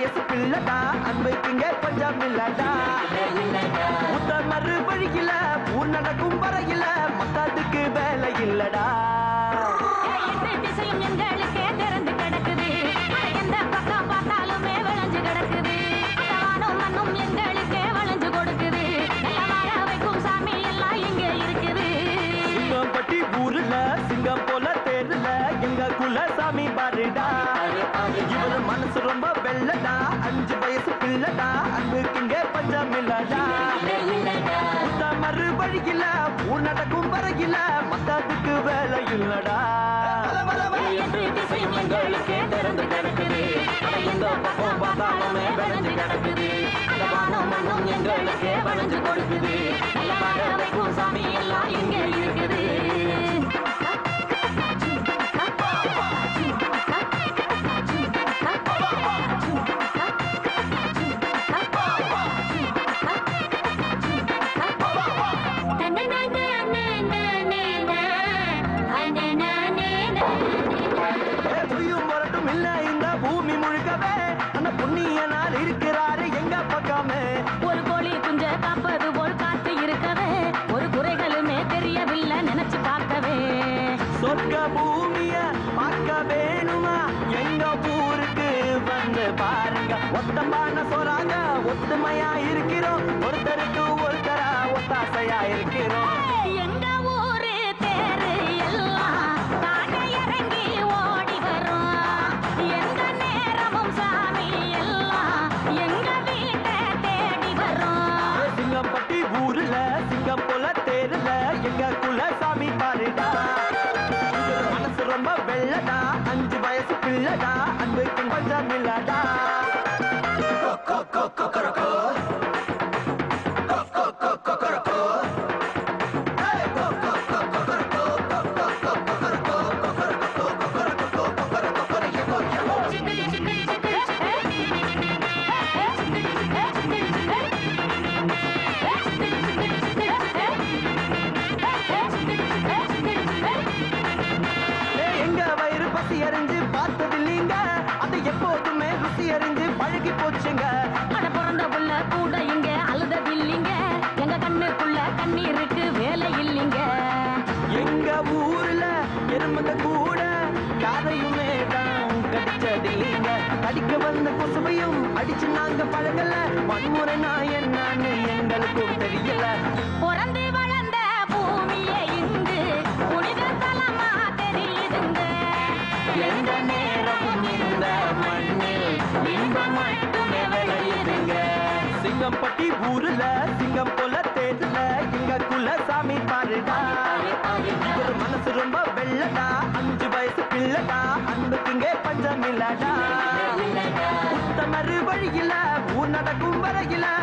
வயசு பிள்ளடா அன்புக்குங்க பஞ்சம் இல்லடா உத்தமரு வழியில ஊர் நடக்கும் வரையில மக்காத்துக்கு வேலை இல்லடா எட்டு திசையும் எங்களுக்கே திறந்து கிடக்குது அட எந்த பக்கம் பார்த்தாலுமே விளைஞ்சு கிடக்குது அந்த வானம் மண்ணும் எங்களுக்கே வளைஞ்சு கொடுக்குது நல்ல வாழ வைக்கும் சாமி எல்லாம் இங்கே இருக்குது சிங்கம்பட்டி ஊர்ல சிங்கம் போல தேர்ல எங்க குல சாமி பாருடா இவரு மனசு ரொம்ப வெள்ளடா அஞ்சு வயசு பிள்ளடா அன்புக்குங்க பஞ்சம் இல்லடா உத்தமரு வழியில ஊர் நடக்கும் வரையில மக்காத்துக்கு வேலை இல்லடா எட்டு திசையும் எங்களுக்கே திறந்து கிடக்குது அட எந்த பக்கம் பார்த்தாலுமே விளைஞ்சு கிடக்குது அந்த வானம் மண்ணும் எங்களுக்கே வளைஞ்சு கொடுக்குது நல்ல வாழ வைக்கும் சாமி எல்லாம் இங்கே இருக்குது ஏ, புரியும் வரட்டும் இல்ல இந்த பூமி முழுக்கவே அந்த புண்ணிய நாள் இருக்கிறாரு எங்க பக்கமே ஒரு கோழி குஞ்ச காப்பது போல் காத்து இருக்கவே ஒரு குறைகளுமே தெரியவில்லை நினைச்சு பார்க்கவே சொர்க்க பூமிய பார்க்க வேணுமா எங்க ஊருக்கு வந்து பாருங்க ஒத்தமான சொறாங்க ஒத்துமையா இருக்கிறோம் ஒருத்தருக்கு ஒருத்தரா ஒத்தாசையா இருக்கிறோம் எங்க ஊரு தேரு எல்லாம் தாண்ட இறங்கி ஓடி வரும் எந்த நேரமும் சாமி எல்லாம் எங்க வீட்டை தேடி வரும் சிங்கம்பட்டி ஊர்ல சிங்கம் போல தேர்ல எங்க குல சாமி பாருடா இவர் மனசு ரொம்ப வெள்ளடா அஞ்சு வயசு பிள்ளடா அன்புக்கு பஞ்சம் இல்லடா ஏய், எங்க வயிறு பசி அறிஞ்சு பார்த்தது இல்லைங்க அது எப்போதுமே ருசி அறிஞ்சு பழகி போச்சுங்க அட பிறந்த புள்ள கூட இங்க அழுததில்லிங்க எங்க கண்ணுக்குள்ள கண்ணீருக்கு வேலை இல்லைங்க எங்க ஊர்ல எறும்புங்க கூட யாரையுமே தான் கடிச்சது இல்லைங்க கடிக்க வந்த கொசுவையும் அடிச்சு நாங்க பழகல வன்முறை நான் என்னன்னு எங்களுக்கும் தெரியல பிறந்து வளர்ந்த பூமியே இங்கு புனித தலமா தெரியுதுங்க எந்த நேரமும் இந்த மண்ணில் இன்பம் மட்டுமே விளையுதுங்க சிங்கம்பட்டி ஊர்ல சிங்கம் போல தேர்ல எங்க குல சாமி பாருடா இவர் மனசு ரொம்ப வெள்ளடா அஞ்சு வயசு பிள்ளடா அன்புக்குங்க பஞ்சம் இல்லடா உத்தமரு வழியில ஊர் நடக்கும் வரையில